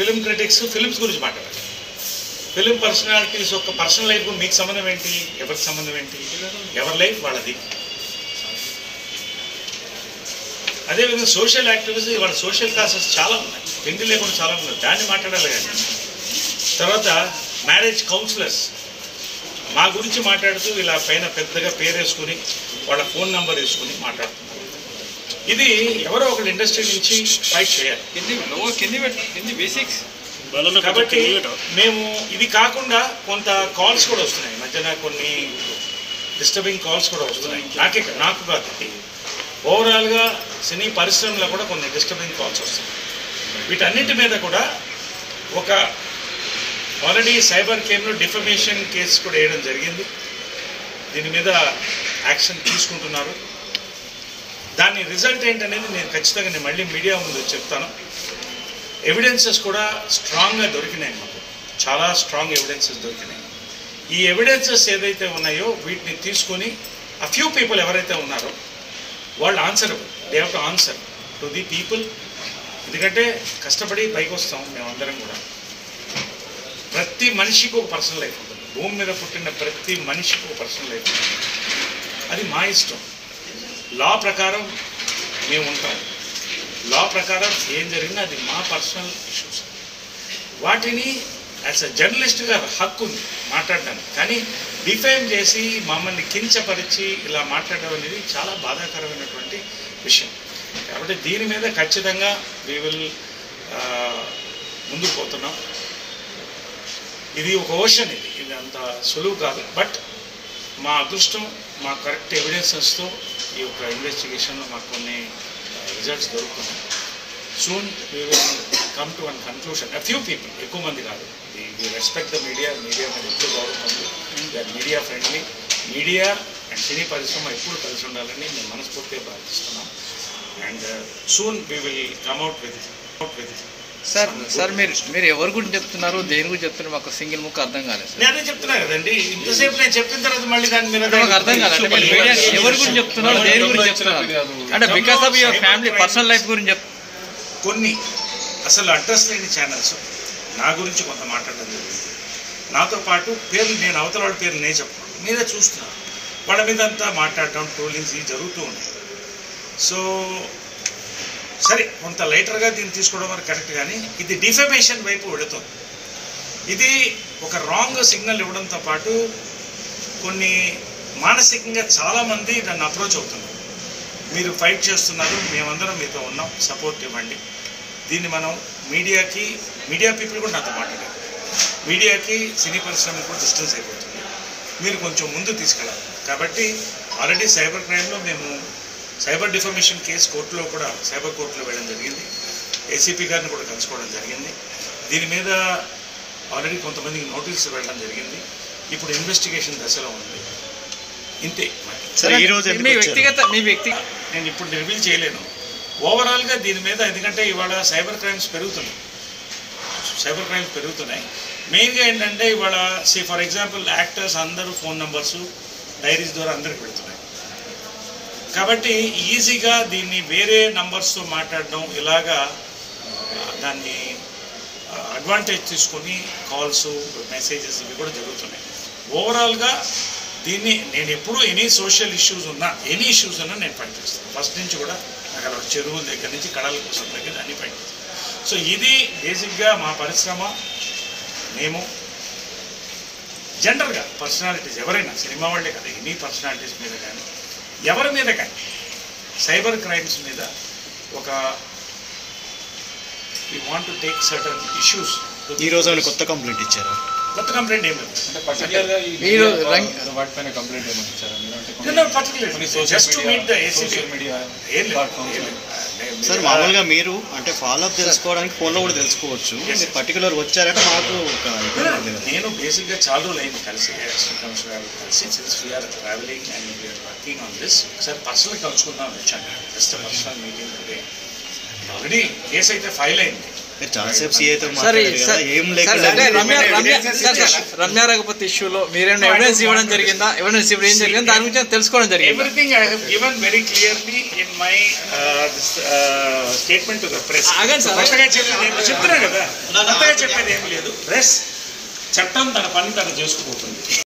Film critics films గురించి మాట్లాడాలి film personalities యొక్క పర్సనల్ లైఫ్ మీకు సంబంధం ఏంటి ఎవరికి సంబంధం ఏంటి ఎవరి లైఫ్ వాళ్ళది అదేవిధంగా సోషల్ యాక్టివిటీస్ వాళ్ళ సోషల్ కాసెస్ చాలా ఉన్నాయి పెళ్లి లేకుండా చాలా ఉన్నాయి దాన్ని మాట్లాడాలి కానీ తర్వాత మ్యారేజ్ కౌన్సిలర్స్ మా గురించి మాట్లాడుతూ ఇలా పైన పెద్దగా పేరు వేసుకుని వాళ్ళ ఫోన్ నంబర్ వేసుకుని మాట్లాడుతున్నారు ఇది ఎవరో ఒకళ్ళు ఇండస్ట్రీ నుంచి ఫైట్ చేయాలి కింది లోవర్ కింది పెట్టు కింది బేసిక్స్ కాబట్టి మేము ఇది కాకుండా కొంత కాల్స్ కూడా వస్తున్నాయి ఈ మధ్యన కొన్ని డిస్టర్బింగ్ కాల్స్ కూడా వస్తున్నాయి నాకే కాదు, నాకు కాదు ఇది ఓవరాల్గా సినీ పరిశ్రమలో కూడా కొన్ని డిస్టర్బింగ్ కాల్స్ వస్తున్నాయి వీటన్నిటి మీద కూడా ఒక ఆల్రెడీ సైబర్ కేమ్లో డిఫమేషన్ కేసు కూడా వేయడం జరిగింది దీని మీద యాక్షన్ తీసుకుంటున్నారు దాని రిజల్ట్ ఏంటనేది నేను ఖచ్చితంగా నేను మళ్ళీ మీడియా ముందు చెప్తాను ఎవిడెన్సెస్ కూడా స్ట్రాంగ్గా దొరికినాయి మాకు చాలా స్ట్రాంగ్ ఎవిడెన్సెస్ దొరికినాయి ఈ ఎవిడెన్సెస్ ఏదైతే ఉన్నాయో వీటిని తీసుకొని ఆ ఫ్యూ పీపుల్ ఎవరైతే ఉన్నారో వాళ్ళు answer they have to answer to the people ఎందుకంటే కష్టపడి పైకి వస్తాం మేమందరం కూడా ప్రతి మనిషికి ఒక పర్సనల్ లైఫ్ ఉంటుంది భూమి మీద పుట్టిన ప్రతి మనిషికి ఒక పర్సనల్ లైఫ్ ఉంటుంది అది మా ఇష్టం లా ప్రకారం మేము ఉంటాం లా ప్రకారం ఏం జరిగినా అది మా పర్సనల్ ఇష్యూస్ వాటిని యాజ్ అ జర్నలిస్ట్గా హక్కు ఉంది మాట్లాడడానికి కానీ డిఫైమ్ చేసి మమ్మల్ని కించపరిచి ఇలా మాట్లాడడం అనేది చాలా బాధాకరమైనటువంటి విషయం కాబట్టి దీని మీద ఖచ్చితంగా వీ విల్ ముందుకు పోతున్నాం ఇది ఒక ఓషన్ ఇది ఇది అంత సులువు కాదు బట్ మా అదృష్టం మా కరెక్ట్ ఎవిడెన్సెస్తో ఈ యొక్క ఇన్వెస్టిగేషన్లో మాకు కొన్ని రిజల్ట్స్ దొరుకుతున్నాయి soon we will come to one conclusion a few people ఎక్కువ మంది కాదు we respect the media media మీద ఎప్పుడు గౌరవం ఉంది we are media friendly media and సినీ పరిశ్రమ ఎప్పుడు కలిసి ఉండాలని మేము మనస్ఫూర్తిగా భావిస్తున్నాం and soon we will come out with out with sir sir మీరు మీరు ఎవరి గురించి చెప్తున్నారు దేని గురించి చెప్తున్నారు మాకు సింగిల్ ముక్క అర్థం కాలేదు సార్ నేనే చెప్తున్నా కదండి ఇంతసేపు నేను చెప్పిన తర్వాత మళ్ళీ దాని మీద అంటే మాకు అర్థం కాలేదు అంటే మీరు మీడియా ఎవరి గురించి చెప్తున్నారు దేని గురించి చెప్తున్నారు అంటే because of your family personal life గురించి చెప్ కొన్ని అసలు అడ్రస్ లేని ఛానల్స్ నా గురించి కొంత మాట్లాడడం జరిగింది నాతో పాటు పేర్లు నేను అవతల వాళ్ళ పేర్లు నేను చెప్పను మీరే చూస్తున్నారు వాళ్ళ మీద అంతా మాట్లాడటం ట్రోలింగ్స్ ఇవి జరుగుతూ ఉన్నాయి సో సరే కొంత లైటర్గా దీన్ని తీసుకోవడం వరకు కరెక్ట్ కానీ ఇది డిఫమేషన్ వైపు వెళుతుంది ఇది ఒక రాంగ్ సిగ్నల్ ఇవ్వడంతో పాటు కొన్ని మానసికంగా చాలామంది నన్ను అప్రోచ్ అవుతున్నారు మీరు ఫైట్ చేస్తున్నారు మేమందరం మీతో ఉన్నాం సపోర్ట్ ఇవ్వండి దీన్ని మనం మీడియాకి మీడియా పీపుల్ కూడా నాతో మాట్లాడారు మీడియాకి సినీ పరిశ్రమ కూడా డిస్టెన్స్ అయిపోతుంది మీరు కొంచెం ముందు తీసుకెళ్ళాలి కాబట్టి ఆల్రెడీ సైబర్ క్రైమ్లో మేము సైబర్ డిఫర్మేషన్ కేసు కోర్టులో కూడా సైబర్ కోర్టులో వేయడం జరిగింది ఏసీపీ గారిని కూడా కలుసుకోవడం జరిగింది దీని మీద ఆల్రెడీ కొంతమందికి నోటీసులు వెళ్ళడం జరిగింది ఇప్పుడు ఇన్వెస్టిగేషన్ దశలో ఉంది ఇంతే మరి సరే ఈ రోజు మీ ఎందుకు వచ్చారు? వ్యక్తిగత మీ వ్యక్తి నేను ఇప్పుడు రివీల్ చేయలేను ఓవరాల్గా దీని మీద ఎందుకంటే ఇవాళ సైబర్ క్రైమ్స్ పెరుగుతున్నాయి సైబర్ క్రైమ్స్ పెరుగుతున్నాయి మెయిన్గా ఏంటంటే ఇవాళ సి ఫర్ ఎగ్జాంపుల్ యాక్టర్స్ అందరూ ఫోన్ నెంబర్స్ డైరీస్ ద్వారా అందరికి పెడుతున్నాయి కాబట్టి ఈజీగా దీన్ని వేరే నంబర్స్తో మాట్లాడడం ఇలాగా ఆ, దాన్ని అడ్వాంటేజ్ తీసుకొని కాల్స్ మెసేజెస్ ఇవి కూడా జరుగుతున్నాయి ఓవరాల్గా దీన్ని నేను ఎప్పుడు ఎనీ సోషల్ ఇష్యూస్ ఉన్నా ఎనీ ఇష్యూస్ ఉన్నా నేను ఫైట్ చేస్తాను ఫస్ట్ నుంచి కూడా నాకు అలా చెరువుల దగ్గర నుంచి కళల కోసం దగ్గర అన్ని ఫైట్ చేస్తాను సో ఇది బేసిక్గా మా పరిశ్రమ మేము జనరల్గా పర్సనాలిటీస్ ఎవరైనా సినిమా వాళ్ళే కదా ఎనీ పర్సనాలిటీస్ మీద కానీ ఎవరి మీద కానీ సైబర్ క్రైమ్స్ మీద ఒక we want to take certain issues ఈ రోజు ఏమైనా కొత్త కంప్లైంట్ ఇచ్చారా కొత్త కంప్లైంట్ ఏం లేదు అంటే పర్టికులర్గా ఈ మీరు మీడియా రంగ్- వాటిపైన కంప్లైంట్ ఏమైనా ఇచ్చారా మీరు అంటే No, కొన్ని- no, particularly. కొన్ని social Just to media- meet the ACP. social media ఏం లేదు, platforms ఏం లేదు. నేను- సార్ మామూలుగా మీరు అంటే ఫాలో అప్ తెలుసుకోవడానికి ఫోన్లో కూడా తెలుసుకోవచ్చు Yes. మీరు పర్టికులర్ వచ్చారంటే మాకు ఒక No, ఇది no, ఉంది కదా. నేను బేసిక్గా చాలా రోజులు అయింది కలిసి అసిస్టెంట్ కమిషనర్ గారు కలిసి since we are travelling and we are working on this ఒకసారి పర్సనల్ కలుసుకుందాం వచ్చాను just personal meeting today already case అయితే ఫైల్ అయింది మీరు చాలాసేపు సీఐతో సరే మాట్లాడారు కదా సార్ ఏం సార్, లేకుండా అంటే రమ్య లేదు. రమ్య Evidence సార్, సార్, ఇచ్చేసి- రమ్య రఘుపతి ఇష్యూలో మీరేమైనా ఎవిడెన్స్ ఇవ్వడం జరిగిందా ఎవిడెన్స్ ఇవ్వడం ఏం జరిగింది దాని గురించి తెలుసుకోవడం జరిగింది everything I have given very clearly in my statement to the press ఆగండి సార్. కొత్తగా చెప్పేది ఏం చెప్తున్నా కదా కొత్తగా చెప్పేది ఏం లేదు ప్రెస్ చట్టం తన పని తను చేసుకుపోతుంది